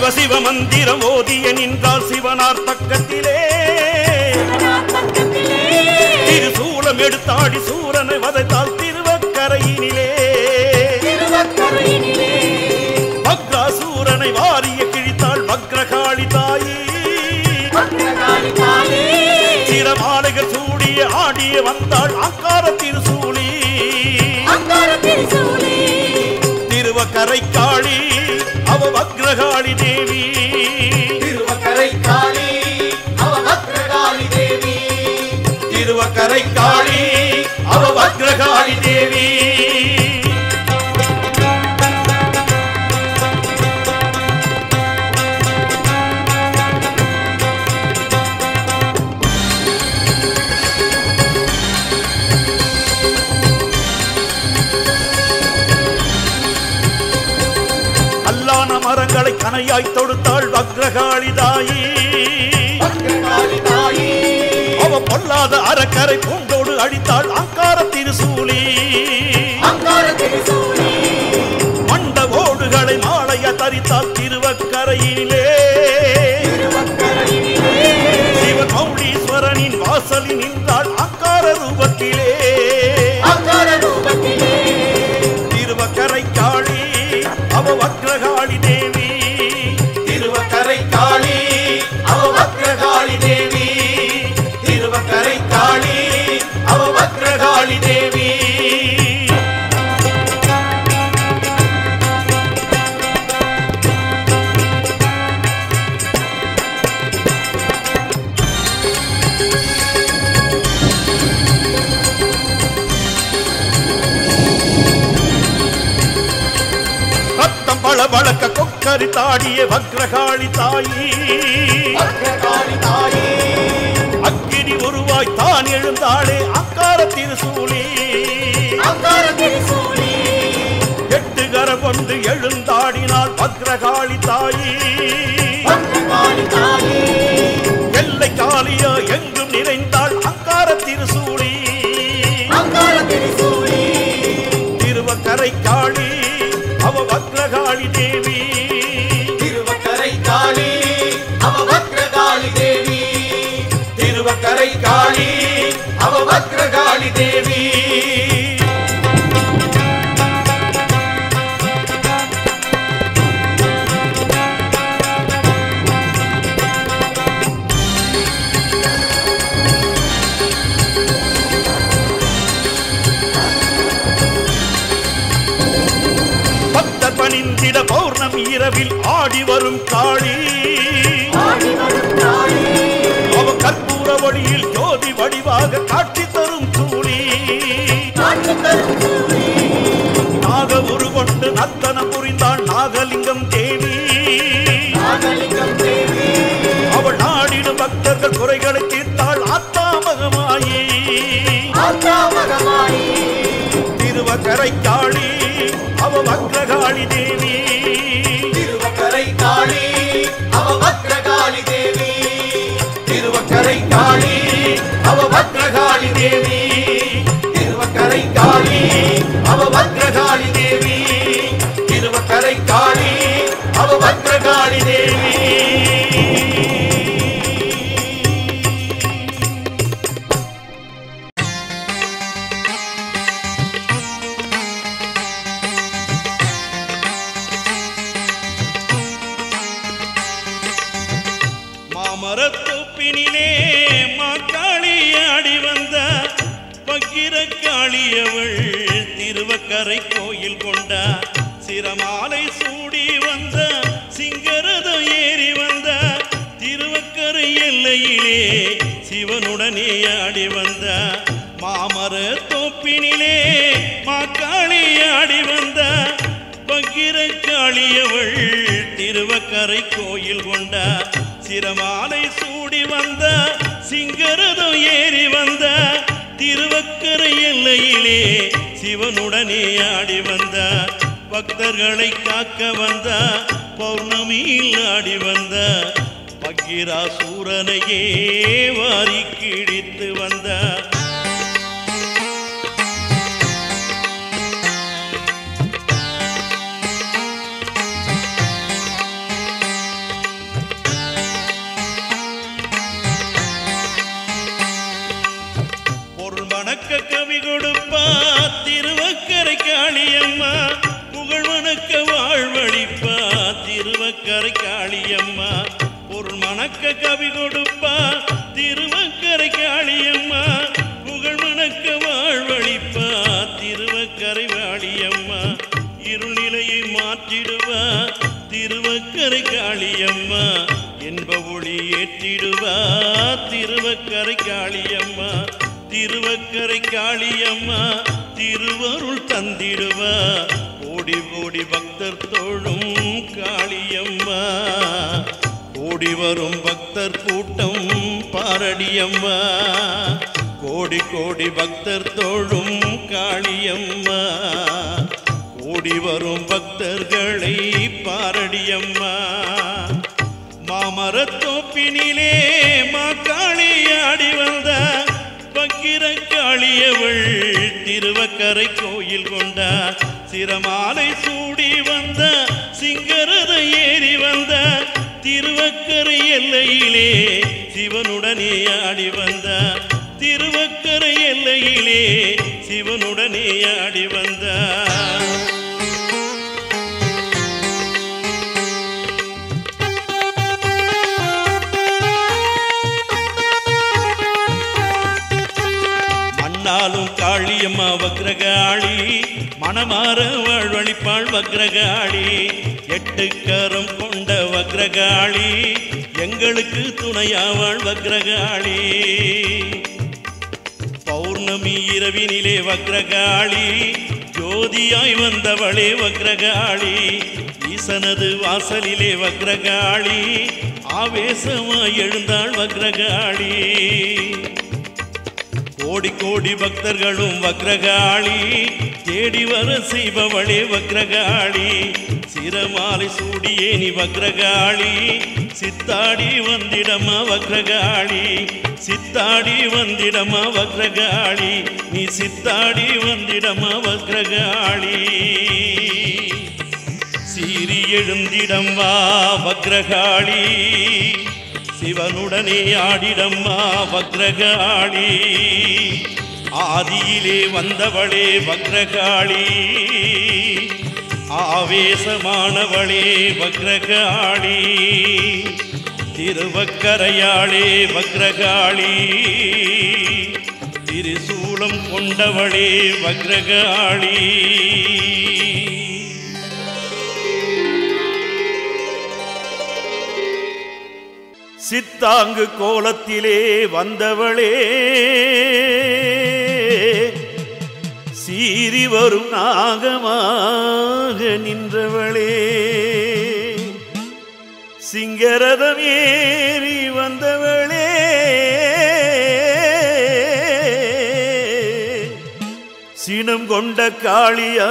சிவ சிவ மந்திரம் ஓதிய நின்றால் சிவனார் பக்கத்திலே திருசூலம் எடுத்தாடி சூரனை வதைத்தால் திருவக்கரையினிலே வக்ராசூரனை வாரிய கிழித்தாள் வக்ரகாளி தாயி சிரமாலைகள் சூடிய ஆடிய வந்தாள் அங்கார திருசூலி திருவக்கரை காளி அவ வக்ரகாளி தேவி திருவக்கரை காளி அவ வக்ரகாளி தேவி கல்லான மரங்களை கனையாய் தொடுத்தாள் வக்ரகாளி தாயி அவ பொல்லாத அறக்கரை பூண்டோடு அடித்தாள் அங்கார திருசூலி மண்ட ஓடுகளை மாலைய தரித்தால் திருவக்கரையிலே சிவன் மௌலீஸ்வரனின் வாசலில் நின்றாள் அங்கார ரூபத்திலே திருவக்கரை காளி அவ வக்ரகாளி தேவி திருவக்கரை காளி அவ வக்ரகாளி தேவி திருவக்கரை காளி அவ வக்ரகாளி தேவி ரத்தம் பள வழக்க கொக்கரி தாடிய வக்ரகாளி தாயி அக்கினி உருவாய் தான் எழுந்தாளே அக்கார திருசூலி எட்டு கர கொண்டு எழுந்தாடினாள் வக்ரகாளி தாயி எல்லை காளியா எங்கும் நிறைந்தாள் அங்கார திருசூலி திருவக்கரை காளி அவ வக்ரகாளி தேவி திருவக்கரை காளி அவ வக்ரகாளி தேவி திருவக்கரை காளி அவ வக்ரகாளி தேவி பக்தர் பணிந்திட பௌர்ணமி இரவில் ஆடி வரும் காளி அவ கற்பூர ஒளியில் ஜோதி வடிவாக காட்சி தரும் சூழி நாக உருகொண்டு நத்தனம் புரிந்தாள் நாகலிங்கம் தேவி அவள் நாடிடும் பக்தர்கள் குறைகளை தீர்த்தாள் ஆத்தாமகமாயி திருவக்கரை காளி அவ வக்ரகாளி தேவி திருவக்கரை காளி அவ வக்ரகாளி தேவி திருவக்கரை காளி அவ வக்ரகாளி தேவி திருவக்கரை காளி அவ வக்ரகாளி தேவி திருவக்கரை காளி அவ வக்ரகாளி தேவி மாமரத்தொப்பினிலே மாக்காளியாடி வந்த பக்கிர காளியவள் திருவக்கரை கோயில் கொண்ட சிரமாலை சூடி வந்த சிங்கரதம் ஏறி வந்த திருவக்கரை எல்லையிலே சிவனுடனே ஆடி வந்த மாமர தோப்பினிலே மாக்காளியாடி வந்த பக்கிர காளியவள் திருவக்கரை கோயில் கொண்ட சிரமாலை சூடி வந்த சிங்கரதம் ஏறி வந்த திருவக்கரை எல்லையிலே சிவனுடனே ஆடி வந்த பக்தர்களை காக்க வந்த பௌர்ணமியில் ஆடி வந்த பக்கிராசூரனையே வாரி கிழித்து வந்த மணக்க வாழ்வழிப்பா திருவக்கரை காளியம்மா பொருள் மணக்க கவி கொடுப்பா திருவக்கரை காளியம்மா புகழ் மணக்க வாழ்வழிப்பா திருவக்கரை வாழியம்மா இருநிலையை மாற்றிடுவா திருவக்கரை காளியம்மா என்ப ஒளி ஏற்றிடுவா திருவக்கரை காளியம்மா திருவக்கரை காளியம்மா திருவருள் தந்திடுவா ஓடி ஓடி பக்தர் தோழும் காளியம்மா ஓடி வரும் பக்தர் கூட்டம் பாரடியம்மா கோடி கோடி பக்தர் தோழும் காளியம்மா ஓடி வரும் பக்தர்களை பாரடியம்மா மாமரத்தோப்பினிலே மாக்காளி ஆடி வந்த பக்கிர காளியவள் திருவக்கரை கோயில் கொண்டா சிரமாலை சூடி வந்த சிங்கரத ஏறி வந்த திருவக்கரை எல்லையிலே சிவனுடனே ஆடி வந்த திருவக்கரை எல்லையிலே சிவனுடனே ஆடி வந்தார் மண்ணாலும் காளியம்மா வக்ரகாளி மணமாற வாழ்வழிப்பாள் வக்ரகாளி எட்டு கரம் கொண்ட வக்ரகாளி எங்களுக்கு துணையாவாள் வக்ரகாளி பௌர்ணமி இரவினிலே வக்ரகாளி ஜோதியாய் வந்தவளே வக்ரகாளி ஈசனது வாசலிலே வக்ரகாளி ஆவேசமாய் எழுந்தாள் வக்ரகாளி கோடி கோடி பக்தர்களும் வக்ரகாளி தேடி வர செய்பவளே வக்ரகாளி சிரமாலை சூடியே நீ வக்ரகாளி சித்தாடி வந்திடமா வக்ரகாளி சித்தாடி வந்திடமா வக்ரகாளி நீ சித்தாடி வந்திடமா வக்ரகாளி சீறி எழுந்திடம் வா வக்ரகாளி சிவனுடனே ஆடிடம்மா வக்ரகாளி ஆதியிலே வந்தவளே வக்ரகாளி ஆவேசமானவளே வக்ரகாளி திருவக்கரையாளே வக்ரகாளி திரிசூலம் கொண்டவளே வக்ரகாளி சித்தாங்கு கோலத்திலே வந்தவளே சீறி வரும் நாகமாக நின்றவளே சிங்கரதம் ஏறி வந்தவளே சினம் கொண்ட காளியா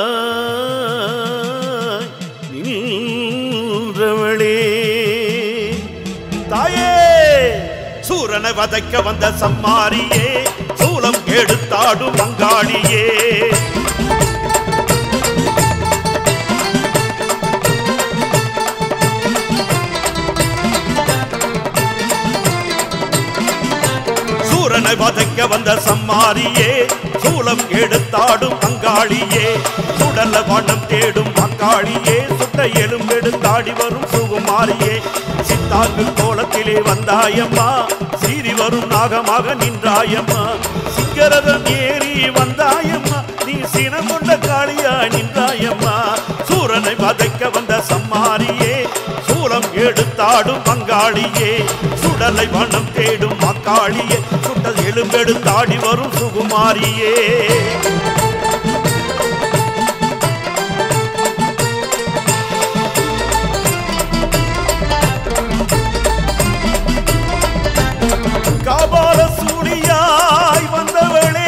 நின்றவளே தாயே சூரனை வதைக்க வந்த சம்மாரியே சூலம் எடுத்தாடும் மங்காளியே சூரனை வதைக்க வந்த சம்மாரியே சூலம் எடுத்தாடும் அங்காளியே சுடல வனம் தேடும் அங்காளியே சுட்ட எலும்பெடுத்தாடி வரும் சுகுமாரியே சித்தாங்கு கோலத்திலே வந்தாயம்மா சீறி வரும் நாகமாக நின்றாயம்மா சிங்கரதம் ஏறி வந்தாயம்மா நீ சினம் கொண்ட காளியா நின்றாயம்மா சூரனை வதைக்க வந்த சம்மாரியே சூலம் எடுத்தாடும் பங்காளியே சுடலை வனம் தேடும் மக்காளியே சுட்டல் எலும்பெடுத்தாடி வரும் சுகுமாரியே காபால சூழியாய் வந்தவளே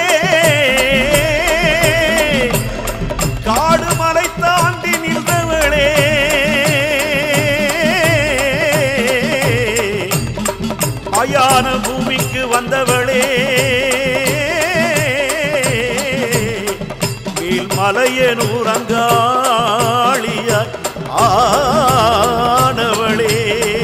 காடு மலை தாண்டி நின்றவளே அயான பூமிக்கு வந்தவளே மேல்மலையனூர் அங்காளியாய் ஆனவளே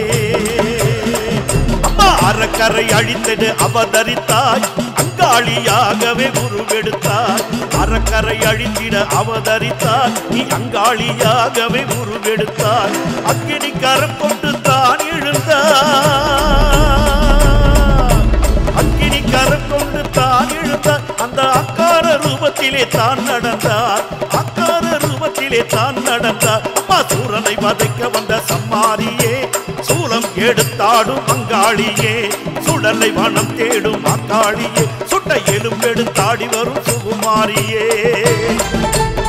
அம்மா அறக்கரை அழித்தது அவதரித்தாய் அங்காளியாகவே உருவெடுத்தாய் அறக்கரை அழித்திட அவதரித்தார் நீ அங்காளியாகவே உருவெடுத்தார் அக்கினி கரம் கொண்டு தான் எழுந்தார் அக்கினி கரம் கொண்டு தான் எழுந்தார் அந்த அக்கார ரூபத்திலே தான் நடந்தார் அக்கார ரூபத்திலே தான் நடந்தார் அம்மா சூரனை வதைக்க வந்த சம்மாரியே சூலம் எடுத்தாடும் அங்காளியே சுடலை வனம் தேடும் அங்காளியே சுட்ட எலும்பெடுத்தாடி வரும் சுகுமாரியே